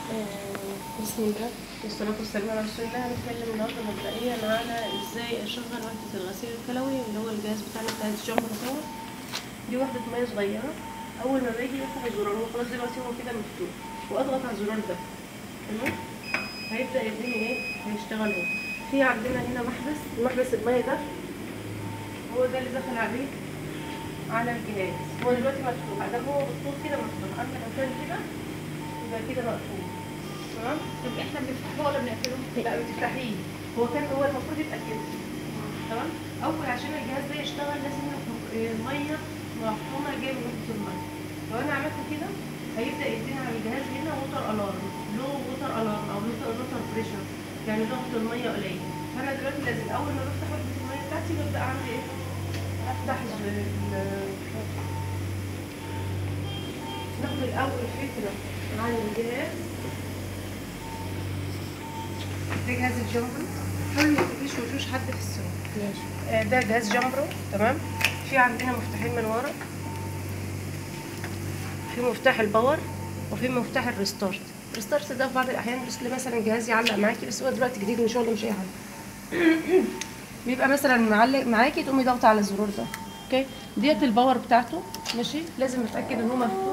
آه، بسم الله والصلاة والسلام على رسول الله هنتكلم النهارده مبدئيا على ازاي اشغل وحدة الغسيل الكلوي اللي هو الجهاز بتاعنا بتاع الجمبر دوت دي وحدة مية صغيرة أول ما باجي بفتح الزرار هو خلاص دلوقتي هو كده مفتوح وأضغط على الزرار ده تمام هيبدأ يديني ايه هيشتغل اهو في عندنا هنا محبس محبس المية ده هو ده اللي دخل عليه على الجهاز هو دلوقتي مفتوح ده هو بالطول كده مفتوح أما لو كان كده يبقى كده مقفول تمام طب احنا بنفتحه ولا بنقفله؟ لا بتفتحيه هو كان هو المفروض يبقى كده تمام اول عشان الجهاز ده يشتغل لازم يخرج الميه مفهومه جايه من وحده الميه لو انا عملت كده هيبدا يدينا على الجهاز هنا ووتر الارم لو ووتر الارم او ووتر بريشر يعني ضغط الميه قليل فانا دلوقتي لازم اول ما بفتح وحده الميه بتاعتي ببدا اعمل ايه افتح ال- ال- ناخد الاول فكره عن الجهاز ده جهاز الجامبرو حاول ما تجيش وشوش حد في السوق ماشي آه، ده جهاز جامبرو تمام في عندنا مفتاحين من ورا في مفتاح الباور وفي مفتاح الريستارت الريستارت ده في بعض الاحيان بس مثلا الجهاز يعلق معاكي بس هو دلوقتي جديد ان شاء الله مش اي حاجه بيبقى مثلا معلق معاكي تقومي ضاغطه على الزرار ده اوكي ديت الباور بتاعته ماشي لازم اتاكد ان هو مفتوح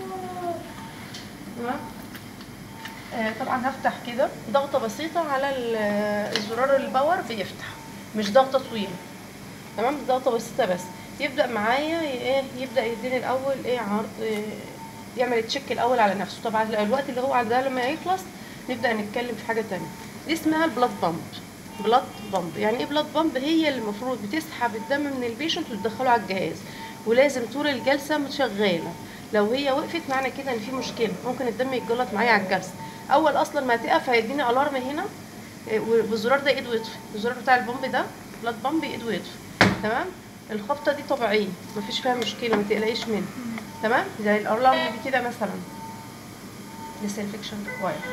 تمام آه، طبعا هفتح كده ضغطه بسيطه على ال- الزرار الباور بيفتح مش ضغطه طويله تمام ضغطه بسيطه بس يبدا معايا ي- ايه يبدا يديني الاول ايه عرض إيه يعمل تشيك الاول على نفسه طبعا الوقت اللي هو على ده لما يخلص نبدا نتكلم في حاجه تانية دي اسمها البلاد بامب بلاد بامب يعني ايه بلاد بامب هي اللي المفروض بتسحب الدم من البيشنت وتدخله على الجهاز ولازم طول الجلسه شغاله لو هي وقفت معنى كده ان في مشكله ممكن الدم يتجلط معايا على الجلسه اول اصلا ما تقف هيديني الارم هنا إيه، والزرار ده ايد ويطفي الزرار بتاع البامب ده بلاد بامب ايد ويطفي تمام الخبطه دي طبيعيه مفيش فيها مشكله ما تقلقيش منها تمام زي الالارم دي كده مثلا disinfection required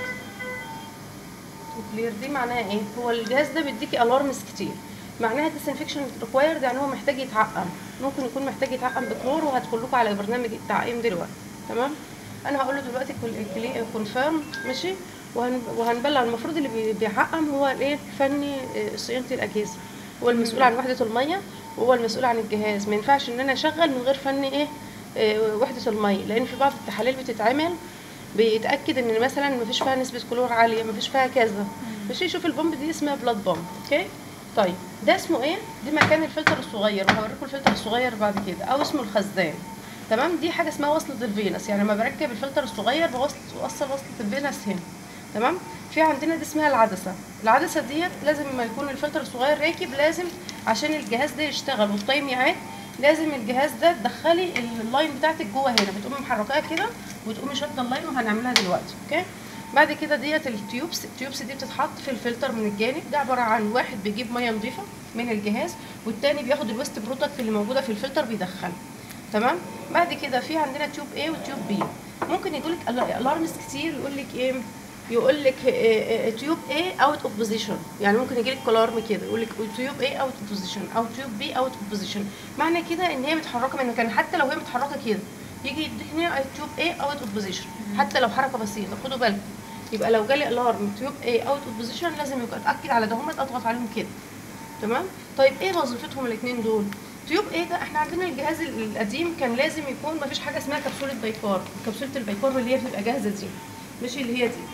وكلير دي معناها ايه هو الجهاز ده بيديكي الارمز كتير معناها disinfection required يعني هو محتاج يتعقم ممكن يكون محتاج يتعقم بكلور وهدخل لكم على برنامج التعقيم دلوقتي تمام انا هقول له دلوقتي كونفيرم ماشي وهن- وهنبلغ المفروض اللي بي- بيعقم هو الايه فني آه، صيانه الاجهزه هو المسؤول عن وحده الميه وهو المسؤول عن الجهاز ما ينفعش ان انا اشغل من غير فني ايه آه، وحده الميه لان في بعض التحاليل بتتعمل بيتاكد ان مثلا مفيش فيها نسبه كلور عاليه مفيش فيها كذا ماشي شوف البومب دي اسمها بلاد بومب اوكي طيب ده اسمه ايه دي مكان الفلتر الصغير وهوريكم الفلتر الصغير بعد كده او اسمه الخزان تمام دي حاجه اسمها وصله الفينس يعني لما بركب الفلتر الصغير بوصل بوصل وصله الفينس هنا تمام في عندنا دي اسمها العدسه العدسه ديت لازم لما يكون الفلتر الصغير راكب لازم عشان الجهاز ده يشتغل والتايم يعاد لازم الجهاز ده تدخلي اللاين بتاعتك جوه هنا بتقومي محركاها كده وتقومي شاده اللاين وهنعملها دلوقتي اوكي بعد كده ديت التيوبس التيوبس دي بتتحط في الفلتر من الجانب ده عباره عن واحد بيجيب ميه نظيفه من الجهاز والتاني بياخد الويست برودكت اللي موجوده في الفلتر بيدخلها تمام بعد كده في عندنا تيوب A وتيوب B ممكن يقول لك الارمز كتير يقول لك ايه يقول لك تيوب A اوت اوف بوزيشن يعني ممكن يجي لك كلارم كده يقول لك تيوب A اوت اوف بوزيشن او تيوب B اوت اوف بوزيشن معنى كده ان هي متحركه من مكان حتى لو هي متحركه كده يجي يديني تيوب A اوت اوف بوزيشن حتى لو حركه بسيطه خدوا بالكم يبقى لو جالي الارم تيوب A اوت اوف بوزيشن لازم يبقى اتاكد على ده هم اضغط عليهم كده تمام طيب ايه وظيفتهم الاثنين دول تيوب ايه ده احنا عندنا الجهاز ال- القديم كان لازم يكون مفيش حاجه اسمها كبسوله بيكار كبسوله البيكار اللي هي بتبقى جاهزه دي مش اللي هي دي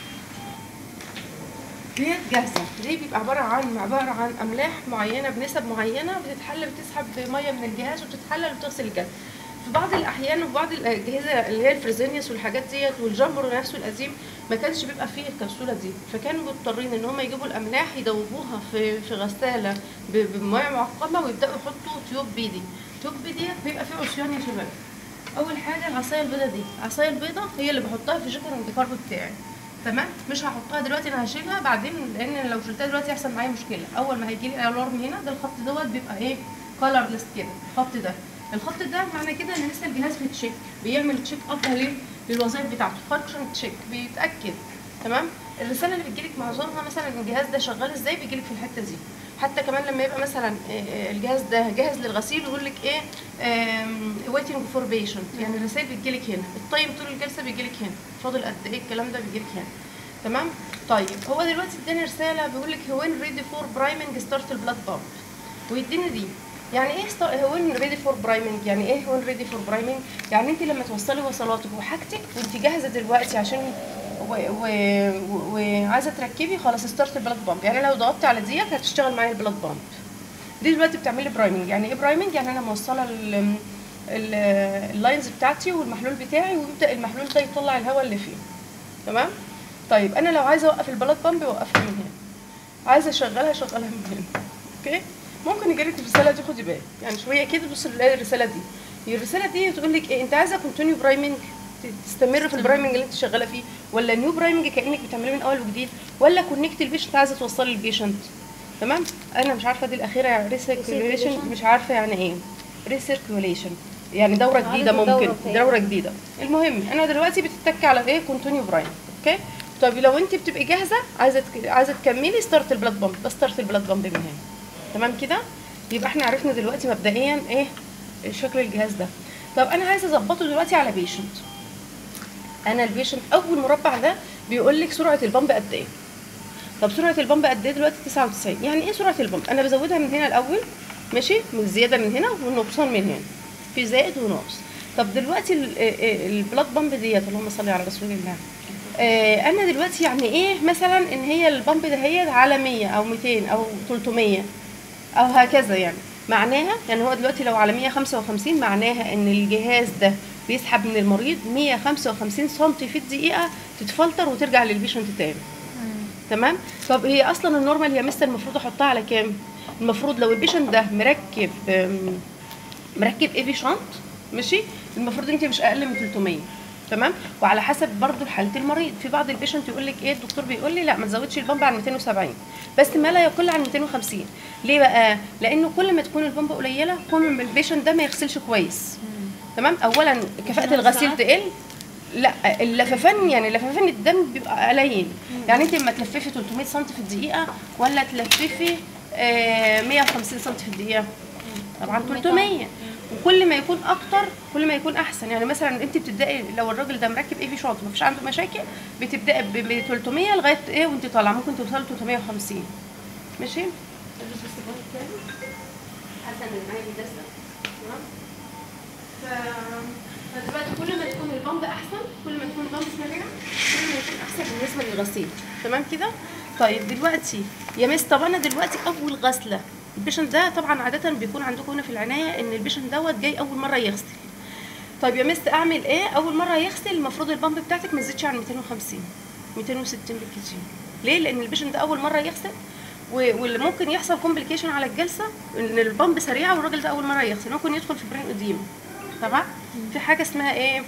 ديت جاهزه دي بيبقى عباره عن عباره عن املاح معينه بنسب معينه بتتحلل بتسحب ميه من الجهاز وبتتحلل وتغسل الجهاز في بعض الاحيان وفي بعض الاجهزه اللي هي الفريزينيوس والحاجات ديت والجامبر نفسه القديم ما كانش بيبقى فيه الكبسوله دي فكانوا مضطرين ان هم يجيبوا الاملاح يدوبوها في في غساله ب- بميه معقمه ويبداوا يحطوا تيوب بي دي تيوب بي ديت بيبقى فيه عصيان يا شباب اول حاجه العصايه البيضه دي العصايه البيضه هي اللي بحطها في جيكر الكارب بتاعي تمام مش هحطها دلوقتي انا هشيلها بعدين لان لو شلتها دلوقتي هيحصل معايا مشكله اول ما هيجي لي الارم هنا ده الخط دوت بيبقى ايه كولرلس كده الخط ده الخط ده معنى كده ان لسه الجهاز بيتشيك بيعمل تشيك اب ليه للوظائف بتاعته فانكشن تشيك بيتاكد تمام الرساله اللي بتجيلك معظمها مثلا الجهاز ده شغال ازاي بيجيلك في الحته دي حتى كمان لما يبقى مثلا آه، آه، الجهاز ده جاهز للغسيل يقول لك ايه ويتنج فور بيشنت يعني الرسائل بتجيلك هنا التايم طول الجلسه بيجيلك هنا فاضل قد ايه الكلام ده بيجيلك هنا تمام طيب هو دلوقتي اداني رساله بيقول لك وين ريدي فور برايمنج ستارت البلاد بامب ويديني دي يعني ايه وين ريدي فور برايمنج يعني ايه وين ريدي فور برايمنج يعني انت لما توصلي وصلاتك وحاجتك وانت جاهزه دلوقتي عشان و- و- و- وعايزه تركبي خلاص ستارت البلاد بامب يعني لو ضغطت على ديت هتشتغل معايا البلاد بامب دي دلوقتي بتعملي برايمنج يعني ايه برايمنج يعني انا موصله ال- ال- اللاينز بتاعتي والمحلول بتاعي ويبدا المحلول ده يطلع الهواء اللي فيه تمام طيب انا لو عايزه اوقف البلاد بامب اوقفها من هنا عايزه اشغلها اشغلها من هنا اوكي ممكن يجي لك الرساله دي خدي بالك يعني شويه كده تبص تلاقي الرساله دي هي الرساله دي تقول لك ايه انت عايزه كونتينيو برايمنج تستمر في البرايمنج اللي انت شغاله فيه ولا نيو برايمنج كانك بتعمليه من اول وجديد ولا كونكت البيشنت عايزه توصلي البيشنت تمام انا مش عارفه دي الاخيره ريسيركيوليشن Recirculation. مش عارفه يعني ايه ريسيركيوليشن يعني دوره عدد جديده الدورة ممكن بتاعتها. دوره جديده المهم انا دلوقتي بتتك على ايه كونتينيو برايمنج اوكي طب لو انت بتبقي جاهزه عايزه تك... عايزه تكملي ستارت البلاد بامب ده ستارت البلاد بامب من هنا تمام كده يبقى احنا عرفنا دلوقتي مبدئيا ايه شكل الجهاز ده طب انا عايزه اظبطه دلوقتي على بيشنت انا البيشنت اول مربع ده بيقول لك سرعه البامب قد ايه طب سرعه البامب قد ايه دلوقتي 99 يعني ايه سرعه البامب انا بزودها من هنا الاول ماشي من زياده من هنا والنقصان من هنا في زائد وناقص طب دلوقتي ال- ال- البلاد بامب ديت اللهم صل على رسول الله آه انا دلوقتي يعني ايه مثلا ان هي البامب دهيت على 100 او 200 او 300 او هكذا يعني معناها يعني هو دلوقتي لو على 155 معناها ان الجهاز ده بيسحب من المريض 155 سم في الدقيقه تتفلتر وترجع للبيشنت تاني تمام طب هي اصلا النورمال يا مستر المفروض احطها على كام المفروض لو البيشنت ده مركب أم، مركب اي في شنط ماشي المفروض انت مش اقل من 300 تمام وعلى حسب برضو حاله المريض في بعض البيشنت يقول لك ايه الدكتور بيقول لي لا ما تزودش البامب عن 270 بس ما لا يقل عن 250 ليه بقى لانه كل ما تكون البامب قليله كل ما البيشنت ده ما يغسلش كويس تمام اولا كفاءه عشان الغسيل ساعات- تقل لا اللففان يعني لففان الدم بيبقى قليل يعني انت لما تلففي 300 سم في الدقيقه ولا تلففي آه 150 سم في الدقيقه طبعا 300 وكل ما يكون اكتر كل ما يكون احسن يعني مثلا انت بتبداي لو الراجل ده مركب ايه في شنطه مفيش عنده مشاكل بتبداي ب ب 300 لغايه ايه وانت طالعه ممكن توصلي 350 ماشي حسن اللي معايا الدرس ده تمام ف- فدلوقتي كل ما تكون البامب احسن كل ما تكون البامب سريعه كل ما يكون احسن بالنسبه للغسيل تمام كده طيب دلوقتي يا مس طب انا دلوقتي اول غسله البيشنت ده طبعا عاده بيكون عندكم هنا في العنايه ان البيشنت دوت جاي اول مره يغسل طيب يا مس اعمل ايه اول مره يغسل المفروض البامب بتاعتك ما تزيدش عن 250 260 بالكتير ليه لان البيشنت ده اول مره يغسل و- واللي ممكن يحصل كومبليكيشن على الجلسه ان البامب سريعه والراجل ده اول مره يغسل ممكن يدخل في برين اديم طبعا في حاجه اسمها ايه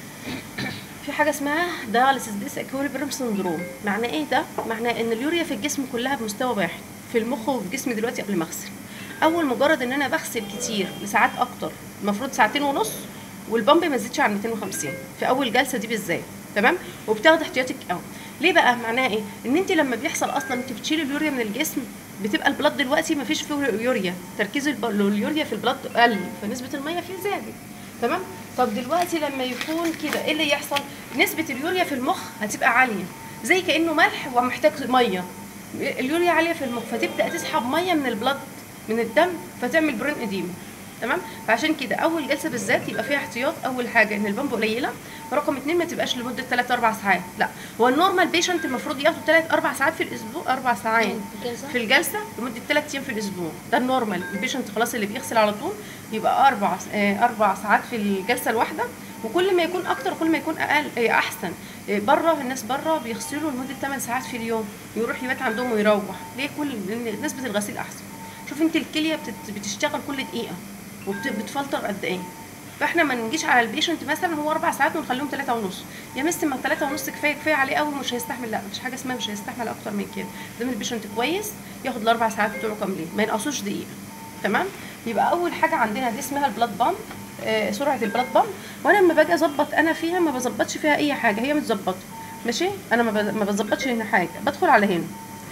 في حاجه اسمها داياليسيس ديس اكويليبريم سندروم معناه ايه ده معناه ان اليوريا في الجسم كلها بمستوى واحد في المخ وفي الجسم دلوقتي قبل ما اغسل اول مجرد ان انا بغسل كتير لساعات اكتر المفروض ساعتين ونص والبامب ما تزيدش عن 250 في اول جلسه دي بالذات تمام وبتاخد احتياطك قوي ليه بقى معناها ايه ان انت لما بيحصل اصلا انت بتشيل اليوريا من الجسم بتبقى البلاد دلوقتي ما فيش فيه يوريا تركيز الب- اليوريا في البلاد قل فنسبه الميه فيه زادت تمام طب دلوقتي لما يكون كده ايه اللي يحصل نسبه اليوريا في المخ هتبقى عاليه زي كانه ملح ومحتاج ميه اليوريا عاليه في المخ فتبدا تسحب ميه من البلد من الدم فتعمل برين اديم تمام فعشان كده اول جلسه بالذات يبقى فيها احتياط اول حاجه ان البامب قليله رقم اتنين ما تبقاش لمده 3 4 ساعات لا هو النورمال بيشنت المفروض ياخد 3 4 ساعات في الاسبوع 4 ساعات الجلسة؟ في الجلسه لمده 3 ايام في الاسبوع ده النورمال البيشنت خلاص اللي بيغسل على طول يبقى اربع آه، اربع ساعات في الجلسه الواحده وكل ما يكون اكتر كل ما يكون اقل آه، احسن آه، بره الناس بره بيغسلوا لمده 8 ساعات في اليوم يروح يبات عندهم ويروح ليه كل لان نسبه الغسيل احسن شوف انت الكليه بتت- بتشتغل كل دقيقه وبتفلتر قد ايه فاحنا ما نجيش على البيشنت مثلا هو اربع ساعات ونخليهم ثلاثة ونص يا مس ما ثلاثة ونص كفايه كفايه عليه قوي مش هيستحمل لا مفيش حاجه اسمها مش هيستحمل اكتر من كده دام البيشنت كويس ياخد الاربع ساعات بتوعه كاملين ما ينقصوش دقيقه تمام يبقى اول حاجه عندنا دي اسمها البلاد بامب آه سرعه البلاد بامب وانا لما باجي اظبط انا فيها ما بظبطش فيها اي حاجه هي متظبطه ماشي انا ما بز- ما بظبطش هنا حاجه بدخل على هنا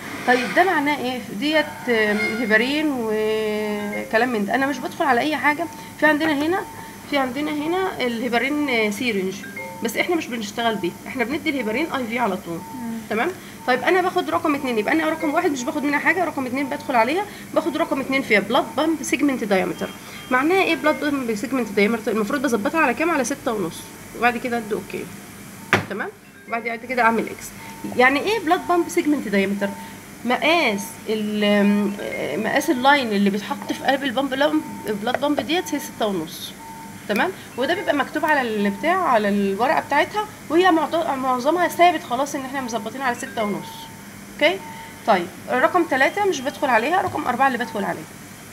طيب ده معناه ايه ديت آم، هيبرين وكلام من ده انا مش بدخل على اي حاجه في عندنا هنا في عندنا هنا الهيبرين آه، سيرنج بس احنا مش بنشتغل بيه احنا بندي الهيبرين اي في على طول تمام طيب انا باخد رقم اتنين يبقى انا رقم واحد مش باخد منها حاجه رقم اتنين بدخل عليها باخد رقم اتنين فيها بلاد بامب سيجمنت دايمتر معناها ايه بلاد بامب سيجمنت دايمتر المفروض بظبطها على كام على ستة ونص وبعد كده ادي اوكي تمام وبعد كده اعمل اكس يعني ايه بلاد بامب سيجمنت دايمتر مقاس ال- مقاس اللاين اللي بيتحط في قلب البامب بلاد بامب ديت هي ستة ونص تمام وده بيبقى مكتوب على البتاع على الورقه بتاعتها وهي معظ- معظمها ثابت خلاص ان احنا مظبطين على ستة ونص اوكي طيب رقم ثلاثة مش بدخل عليها رقم أربعة اللي بدخل عليها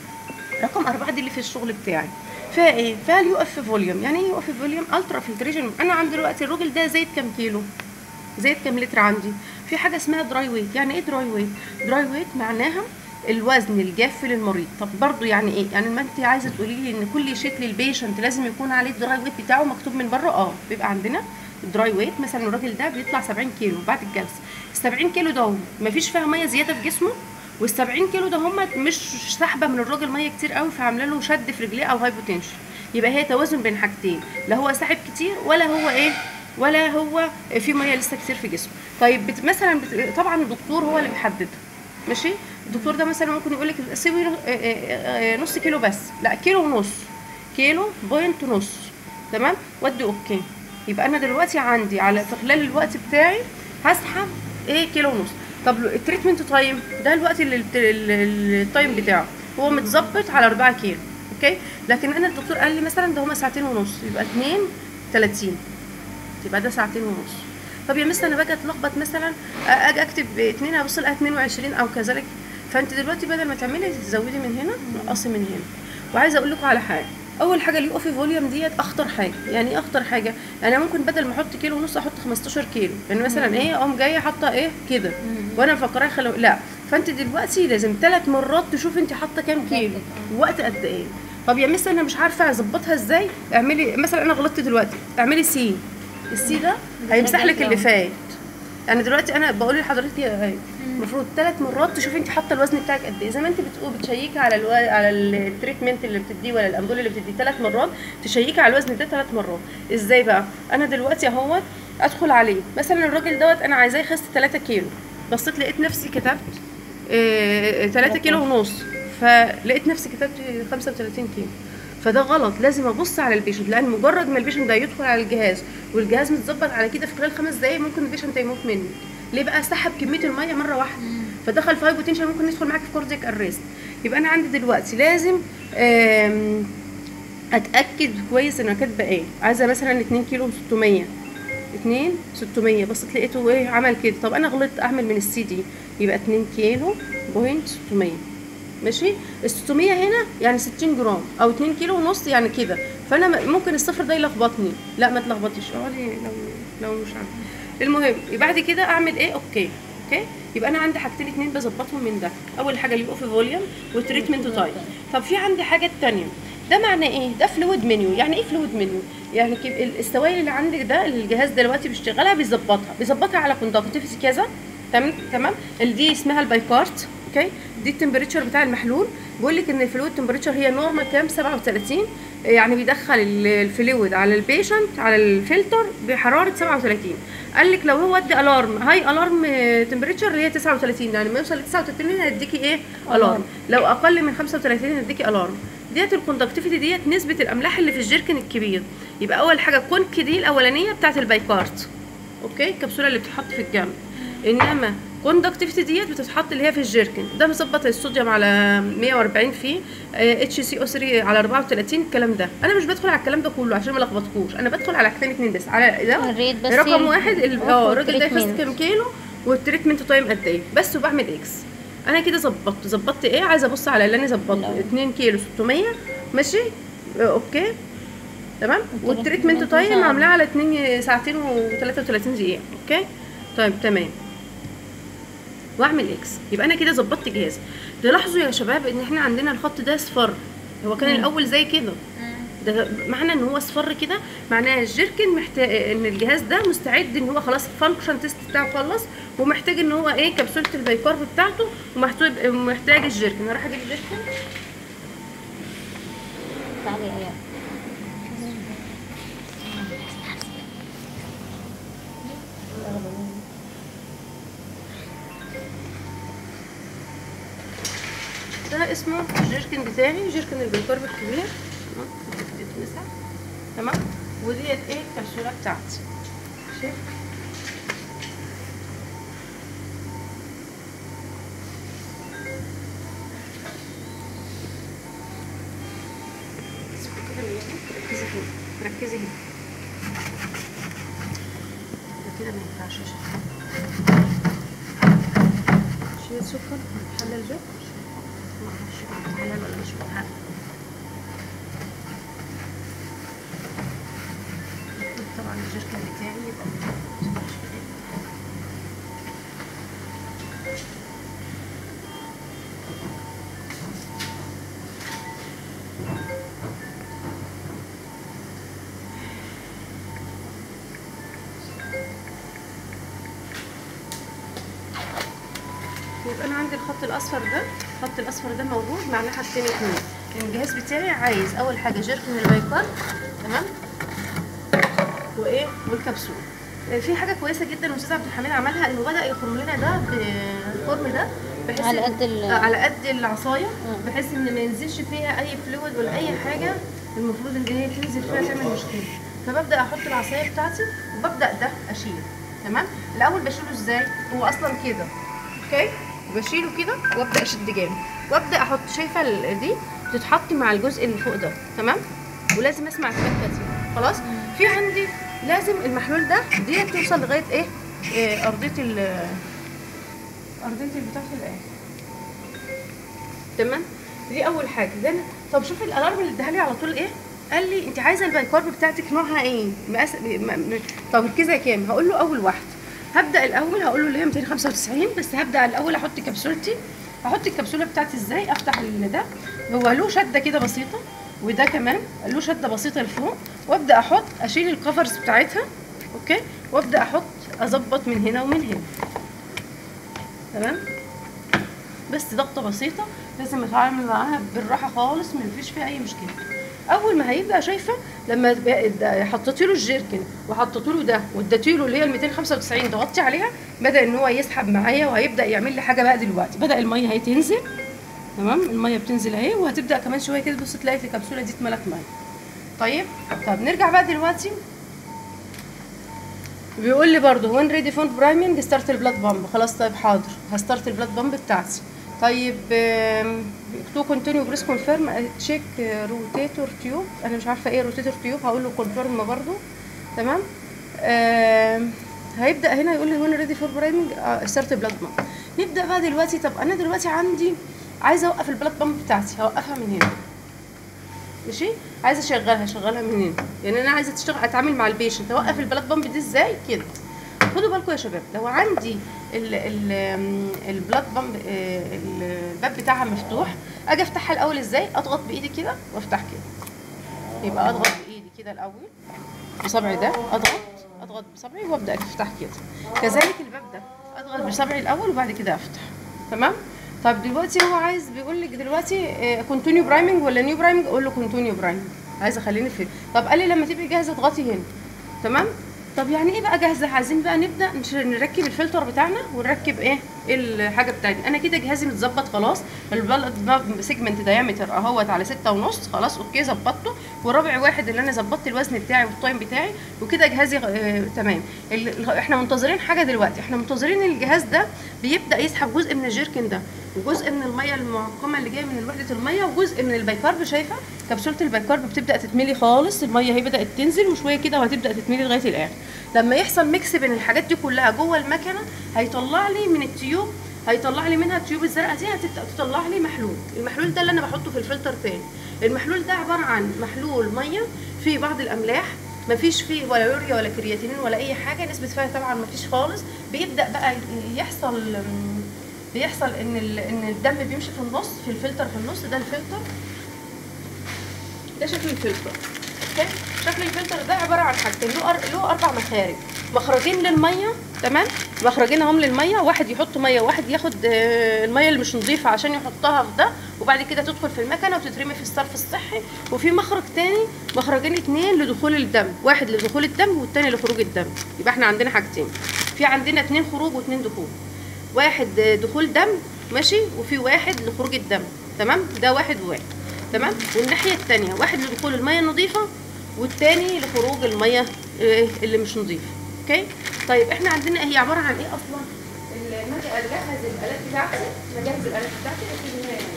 رقم أربعة دي اللي في الشغل بتاعي فيها ايه؟ فيها اليو اف فوليوم يعني ايه يو اف فوليوم؟ الترا فلتريشن انا عندي دلوقتي الراجل ده زيت كام كيلو؟ زيت كام لتر عندي؟ في حاجه اسمها دراي ويت يعني ايه دراي ويت؟ دراي ويت معناها الوزن الجاف للمريض طب برضو يعني ايه يعني ما انت عايزه تقولي لي ان كل شيت للبيشنت لازم يكون عليه الدراي ويت بتاعه مكتوب من بره اه بيبقى عندنا الدراي ويت مثلا الراجل ده بيطلع 70 كيلو بعد الجلسه ال 70 كيلو ده مفيش فيها ميه زياده في جسمه وال 70 كيلو ده هم مش سحبه من الراجل ميه كتير قوي فعامله له شد في رجليه او هايبوتنشن يبقى هي توازن بين حاجتين لا هو ساحب كتير ولا هو ايه ولا هو في ميه لسه كتير في جسمه طيب بت مثلا بت طبعا الدكتور هو اللي بيحددها ماشي الدكتور ده مثلا ممكن يقول لك سيبي له- آه، آه، آه، نص كيلو بس لا كيلو ونص كيلو بوينت ونص تمام ودي اوكي يبقى انا دلوقتي عندي على في خلال الوقت بتاعي هسحب ايه كيلو ونص طب لو التريتمنت تايم ده الوقت اللي الت- ال- ال- التايم بتاعه هو متظبط على 4 كيلو اوكي لكن انا الدكتور قال لي مثلا ده هما ساعتين ونص يبقى 2 30 يبقى ده ساعتين ونص طب يا مستر انا باجي اتلخبط مثلا اجي اكتب اتنين ابص الاقي 22 او كذلك فانت دلوقتي بدل ما تعملي تزودي من هنا نقصي من هنا وعايزه اقول لكم على حاجه اول حاجه اليو اوف فوليوم ديت اخطر حاجه يعني ايه اخطر حاجه يعني ممكن بدل ما احط كيلو ونص احط 15 كيلو يعني مثلا ايه اقوم جايه حاطه ايه كده وانا مفكراها خلو... لا فانت دلوقتي لازم ثلاث مرات تشوفي انت حاطه كام كيلو وقت قد ايه طب يا مس انا مش عارفه اظبطها ازاي اعملي مثلا انا غلطت دلوقتي اعملي سي السي ده هيمسح لك اللي فات يعني دلوقتي انا بقول لحضرتك يا ايه المفروض ثلاث مرات تشوفي انت حاطه الوزن بتاعك قد ايه زي ما انت بتقول بتشيكي على الو... على التريتمنت اللي بتديه ولا الامبول اللي بتديه ثلاث مرات تشيكي على الوزن ده ثلاث مرات ازاي بقى انا دلوقتي اهوت ادخل عليه مثلا الراجل دوت انا عايزاه يخس 3 كيلو بصيت لقيت نفسي كتبت 3 كيلو ونص فلقيت نفسي كتبت 35 كيلو فده غلط لازم ابص على البيشنت لان مجرد ما البيشنت ده يدخل على الجهاز والجهاز متظبط على كده في خلال خمس دقايق ممكن البيشنت يموت منك ليه بقى سحب كميه الميه مره واحده فدخل في هايبوتنشن ممكن يدخل معاك في كاردياك اريست يبقى انا عندي دلوقتي لازم آم، اتاكد كويس انا كاتبه ايه عايزه مثلا 2 كيلو 600 2 600 بصيت لقيته ايه عمل كده طب انا غلطت اعمل من السي دي يبقى 2 كيلو بوينت 600 ماشي ال 600 هنا يعني 60 جرام او 2 كيلو ونص يعني كده فانا م- ممكن الصفر ده يلخبطني لا ما تلخبطيش اقعدي لو لو مش عارفه المهم بعد كده اعمل ايه اوكي اوكي يبقى انا عندي حاجتين اتنين بظبطهم من ده اول حاجه اليو في فوليوم والتريتمنت تايم طب في عندي حاجه تانية ده معناه ايه ده فلويد منيو يعني ايه فلويد منيو يعني كيف- ال- السوائل اللي عندك ده اللي الجهاز دلوقتي بيشتغلها بيظبطها بيظبطها على كوندكتيفيتي كذا تمام تمام ال- دي اسمها البايكارت اوكي دي التمبريتشر بتاع المحلول بيقول لك ان الفلويد تمبريتشر هي نورمال كام 37 يعني بيدخل ال- الفلويد على البيشنت على الفلتر بحراره 37 قال لك لو هو ادي الارم هاي الارم تمبريتشر اللي هي 39 يعني لما يوصل ل 39 هيديكي ايه الارم لو اقل من 35 هيديكي الارم ديت الكوندكتيفيتي ديت نسبه الاملاح اللي في الجيركن الكبير يبقى اول حاجه كونك دي الاولانيه بتاعت البايكارت اوكي الكبسوله اللي بتتحط في الجنب انما كوندكتيفيتي ديت بتتحط اللي هي في الجيركن ده مظبط الصوديوم على 140 فيه اتش سي او 3 على 34 الكلام ده انا مش بدخل على الكلام ده كله عشان ما لخبطكوش انا بدخل على حاجتين اتنين بس على ده الريت بس رقم ال- واحد ال- أوف اه الراجل ده يخس والتريتمنت. كام كيلو والتريتمنت تايم قد ايه بس وبعمل اكس انا كده ظبطت ظبطت ايه عايزه ابص على اللي انا ظبطته لا. 2 كيلو 600 ماشي آه، اوكي تمام والتريتمنت والتريتمنت تايم تايم. عاملاه على 2 ساعتين و33 دقيقه اوكي طيب تمام واعمل اكس يبقى انا كده ظبطت جهازي تلاحظوا يا شباب ان احنا عندنا الخط ده اصفر هو كان الاول زي كده ده معنى ان هو اصفر كده معناه الجيركن محتاج ان الجهاز ده مستعد ان هو خلاص الفانكشن تيست بتاعه خلص ومحتاج ان هو ايه كبسوله البيكارب بتاعته ومحتاج محتاج الجيركن هروح اجيب الجيركن تعالي يا اياد ده اسمه الجيركن بتاعي جيركن البيكارب الكبير تمام بتتمسح تمام وديت ايه الكبسوله بتاعتي شايف ركزي هنا ركزي هنا ده كده ما ينفعش يا شيخ. شوية سكر حلل البيت ما اعرفش حلال ولا مش حلال طبعا الجيركن بتاعي يبقى موجود. يبقى انا عندي الخط الاصفر ده الخط الاصفر ده موجود معناه حاجتين اتنين الجهاز بتاعي عايز اول حاجه جيركن البايكار تمام وايه والكبسول آه، في حاجه كويسه جدا الاستاذ عبد الحميد عملها انه بدا يخرم لنا ده بالفورم ده بحيث على إن- قد ال- آه، على قد العصايه مم. بحيث ان ما ينزلش فيها اي فلويد ولا اي حاجه المفروض ان هي تنزل فيها تعمل مشكله فببدا احط العصايه بتاعتي وببدا ده اشيل تمام الاول بشيله ازاي هو اصلا كده اوكي بشيله كده وابدا اشد جامد وابدا احط شايفه ال- دي بتتحط مع الجزء اللي فوق ده تمام ولازم اسمع التكه دي خلاص في عندي لازم المحلول ده دي توصل لغايه ايه, إيه ارضيه ال ارضيه البتاع في الايه تمام دي اول حاجه then طب شوفي الالارم اللي اداها لي على طول ايه قال لي انت عايزه البايكارب بتاعتك نوعها ايه مقاس م... م... طب الكيزه كام هقول له اول واحده هبدا الاول هقول له اللي هي 295 بس هبدا الاول احط كبسولتي احط الكبسوله بتاعتي ازاي افتح ال- ده هو له شده كده بسيطه وده كمان له شده بسيطه لفوق وابدا احط اشيل الكفرز بتاعتها اوكي وابدا احط اظبط من هنا ومن هنا تمام بس ضغطه بسيطه لازم اتعامل معاها بالراحه خالص ما فيش فيها اي مشكله اول ما هيبدا شايفه لما تبقى- حطيت له الجيركن وحطيت له ده واديت له اللي هي ال 295 ضغطتي عليها بدا ان هو يسحب معايا وهيبدا يعمل لي حاجه بقى دلوقتي بدا الميه اهي تنزل تمام الميه بتنزل اهي وهتبدا كمان شويه كده بص تلاقي في الكبسوله دي اتملت ميه طيب طب نرجع بقى دلوقتي بيقول لي برضه وين ريدي فون برايمنج ستارت البلاد بامب خلاص طيب حاضر هستارت البلاد بامب بتاعتي طيب تو كونتينيو بريس كونفيرم تشيك روتيتور تيوب انا مش عارفه ايه روتيتور تيوب هقول له كونفيرم برضه تمام آم، هيبدا هنا يقول لي وين ريدي فور برايمنج ستارت بلاد بامب نبدا بقى دلوقتي طب انا دلوقتي عندي عايزه اوقف البلاد بامب بتاعتي هوقفها من هنا ماشي عايزه اشغلها اشغلها من هنا يعني انا عايزه تشتغل اتعامل مع البيشنت اوقف البلاد بامب دي ازاي كده خدوا بالكم يا شباب لو عندي ال ال البلاد بامب آه، الباب بتاعها مفتوح اجي افتحها الاول ازاي اضغط بايدي كده وافتح كده يبقى اضغط بايدي كده الاول بصبعي ده اضغط اضغط بصبعي وابدا افتح كده كذلك الباب ده اضغط بصبعي الاول وبعد كده افتح تمام طب دلوقتي هو عايز بيقول لك دلوقتي كونتينيو برايمنج ولا نيو برايمنج اقول له كونتينيو برايمنج عايزه اخليني في طب قال لي لما تبقي جاهزه اضغطي هنا تمام طب يعني ايه بقى جاهزه عايزين بقى نبدا نش- نركب الفلتر بتاعنا ونركب ايه الحاجه بتاعتنا انا كده جهازي متظبط خلاص البلد سيجمنت دايمتر اهوت على ستة ونص خلاص اوكي ظبطته ورابع واحد اللي انا ظبطت الوزن بتاعي والتايم بتاعي وكده جهازي آه تمام ال- ال- احنا منتظرين حاجه دلوقتي احنا منتظرين الجهاز ده بيبدا يسحب جزء من الجيركن ده وجزء من الميه المعقمه اللي جايه من وحده الميه وجزء من البيكارب شايفه كبسوله البيكارب بتبدا تتملي خالص الميه هي بدات تنزل وشويه كده وهتبدا تتملي لغايه الاخر لما يحصل ميكس بين الحاجات دي كلها جوه المكنه هيطلع لي من التيوب هيطلع لي منها التيوب الزرقاء دي هتبدا تطلع لي محلول المحلول ده اللي انا بحطه في الفلتر تاني المحلول ده عباره عن محلول ميه فيه بعض الاملاح مفيش فيه ولا يوريا ولا كرياتينين ولا اي حاجه نسبه فيها طبعا مفيش خالص بيبدا بقى يحصل بيحصل ان ال- ان الدم بيمشي في النص في الفلتر في النص ده الفلتر ده شكل الفلتر اوكي شكل الفلتر ده عباره عن حاجتين له أر... له اربع مخارج مخرجين للميه تمام مخرجين هم للميه واحد يحط ميه واحد ياخد آه، الميه اللي مش نظيفه عشان يحطها في ده وبعد كده تدخل في المكنه وتترمي في الصرف الصحي وفي مخرج تاني مخرجين اتنين لدخول الدم واحد لدخول الدم والتاني لخروج الدم يبقى احنا عندنا حاجتين في عندنا اتنين خروج واتنين دخول واحد آه، دخول دم ماشي وفي واحد لخروج الدم تمام ده واحد وواحد تمام والناحيه التانية واحد لدخول الميه النظيفه والتاني لخروج الميه آه، اللي مش نظيفه اوكي طيب احنا عندنا هي عباره عن ايه اصلا لما اجي اجهز الالات بتاعتي بجهز الالات بتاعتي بس هنا يعني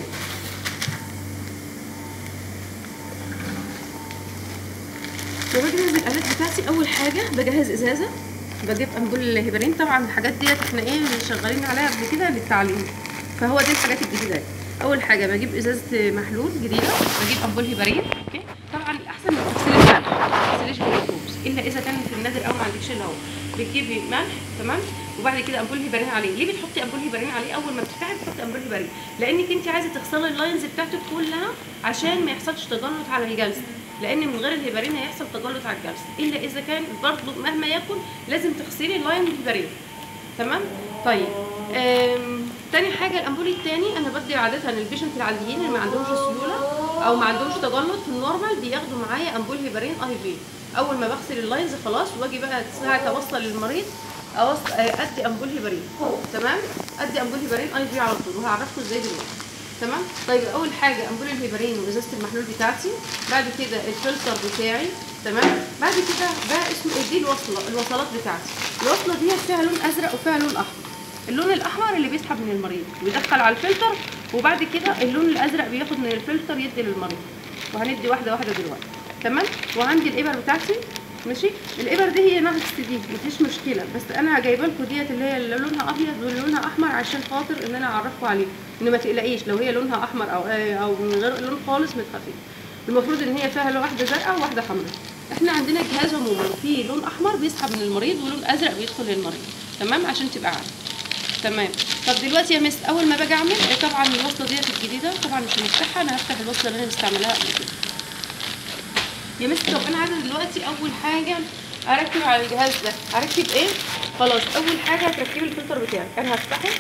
وبجهز الالات بتاعتي اول حاجه بجهز ازازه بجيب امبول الهيبرين طبعا الحاجات ديت احنا ايه شغالين عليها قبل كده للتعليم فهو دي الحاجات الجديده اول حاجه بجيب ازازه محلول جديده بجيب امبول هيبرين اوكي طبعا الاحسن ما تغسلي الملح ما تغسليش بالرطوبس الا اذا كان في النادر قوي ما عندكش الهواء بتجيبي ملح تمام وبعد كده امبول هيبرين عليه ليه بتحطي امبول هيبرين عليه اول ما بتفتحي بتحطي امبول هيبرين لانك انت عايزه تغسلي اللاينز بتاعتك كلها عشان ما يحصلش تجلط على الجلد لان من غير الهيبرين هيحصل تجلط على الجلد الا اذا كان برضه مهما يكن لازم تغسلي اللاين بالهيبرين تمام طيب آم، تاني حاجه الامبول التاني انا بدي عاده البيشنت العاديين اللي ما عندهمش سيوله او ما عندهمش تجلط في النورمال بياخدوا معايا امبول هيبرين اي في اول ما بغسل اللاينز خلاص واجي بقى ساعه اوصل للمريض أوص... آه، ادي امبول هيبرين تمام ادي امبول هيبرين اي في على طول وهعرفكم ازاي دلوقتي تمام طيب اول حاجه امبول الهيبرين وازازه المحلول بتاعتي بعد كده الفلتر بتاعي تمام بعد كده ده اسمه إيه؟ دي الوصله الوصلات بتاعتي الوصله دي فيها لون ازرق وفيها لون احمر اللون الاحمر اللي بيسحب من المريض ويدخل على الفلتر وبعد كده اللون الازرق بياخد من الفلتر يدي للمريض وهندي واحده واحده دلوقتي تمام وعندي الابر بتاعتي ماشي الابر دي هي نفس دي مفيش مشكله بس انا جايبه لكم ديت اللي هي اللي لونها ابيض واللي لونها احمر عشان خاطر ان انا اعرفكم عليه ان ما تقلقيش لو هي لونها احمر او او من غير لون خالص ما تخافيش المفروض ان هي فيها لون واحده زرقاء وواحده حمراء احنا عندنا جهاز عموما فيه لون احمر بيسحب من المريض ولون ازرق بيدخل للمريض تمام عشان تبقى عارف تمام طب دلوقتي يا مس اول ما باجي اعمل طبعا الوصله ديت الجديده طبعا مش هنفتحها انا هفتح الوصله اللي انا مستعملاها قبل كده يا مس طب انا عايزه دلوقتي اول حاجه اركب على الجهاز ده اركب ايه خلاص اول حاجه هتركبي الفلتر بتاعك انا هفتحه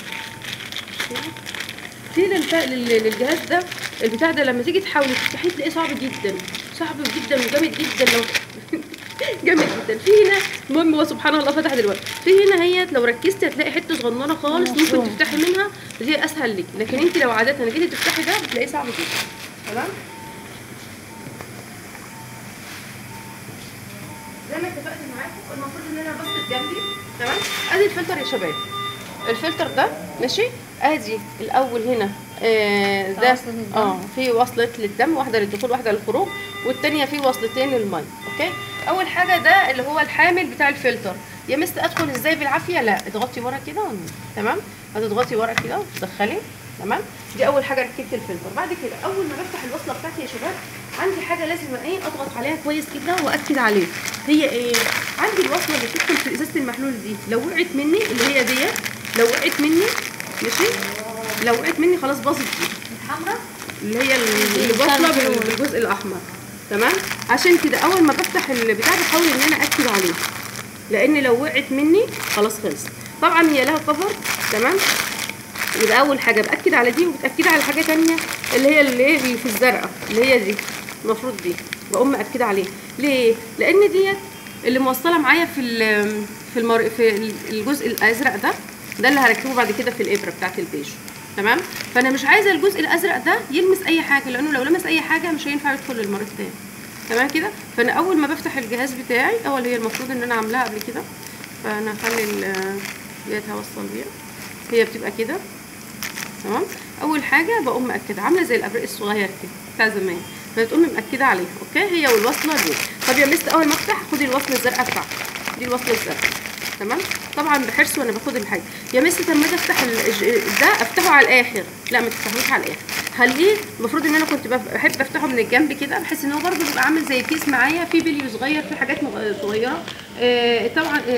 في للف... لل- للجهاز ده البتاع ده لما تيجي تحاولي تفتحيه تلاقيه صعب جدا صعب جدا وجامد جدا لو جامد جدا في هنا المهم هو سبحان الله فتح دلوقتي في هنا هي لو ركزتي هتلاقي حته صغننه خالص ممكن تفتحي منها دي اسهل لك لكن انت لو عاده جيتي تفتحي ده بتلاقيه صعب جدا تمام زي ما اتفقت معاكم المفروض ان انا بص جنبي تمام ادي الفلتر يا شباب الفلتر ده ماشي ادي الاول هنا آه ده وصلة للدم. اه في وصلة للدم واحدة للدخول واحدة للخروج والتانية في وصلتين للمية اوكي اول حاجة ده اللي هو الحامل بتاع الفلتر يا مس ادخل ازاي بالعافية لا اضغطي ورا كده تمام هتضغطي ورا كده وتدخلي تمام دي اول حاجة ركبت الفلتر بعد كده اول ما بفتح الوصلة بتاعتي يا شباب عندي حاجة لازم ايه اضغط عليها كويس كده واكد عليه هي ايه عندي الوصلة اللي بتدخل في ازازة المحلول دي لو وقعت مني اللي هي ديت لو وقعت مني ماشي لو وقعت مني خلاص باظت دي الحمراء اللي هي اللي واصله بال- بالجزء الاحمر تمام عشان كده اول ما بفتح البتاع بحاول ان انا اكد عليه لان لو وقعت مني خلاص خلص طبعا هي لها كفر تمام يبقى اول حاجه باكد على دي وبتاكد على حاجه تانية اللي هي اللي, اللي في الزرقاء اللي هي دي المفروض دي بقوم مأكده عليه ليه لان ديت اللي موصله معايا في ال- في المر... في الجزء الازرق ده ده اللي هركبه بعد كده في الابره بتاعت البيج تمام فانا مش عايزه الجزء الازرق ده يلمس اي حاجه لانه لو لمس اي حاجه مش هينفع يدخل للمريض تاني تمام كده فانا اول ما بفتح الجهاز بتاعي اول هي المفروض ان انا عاملاها قبل كده فانا هخلي ال- ديت هوصل بيها هي بتبقى كده تمام اول حاجه بقوم مأكده عامله زي الابريق الصغير كده بتاع زمان فتقومي مأكده عليها اوكي هي والوصله دي طب يا مست اول ما افتح خدي الوصله الزرقاء بتاعتك دي الوصله الزرقاء تمام طبعا بحرص وانا باخد الحاجه يا مست لما اجي افتح ال- الج- ده افتحه على الاخر لا ما تفتحوش على الاخر خليه المفروض ان انا كنت بف- بحب افتحه من الجنب كده بحيث ان هو برده بيبقى عامل زي كيس معايا فيه بلي صغير فيه حاجات مغ- صغيره آه طبعا آه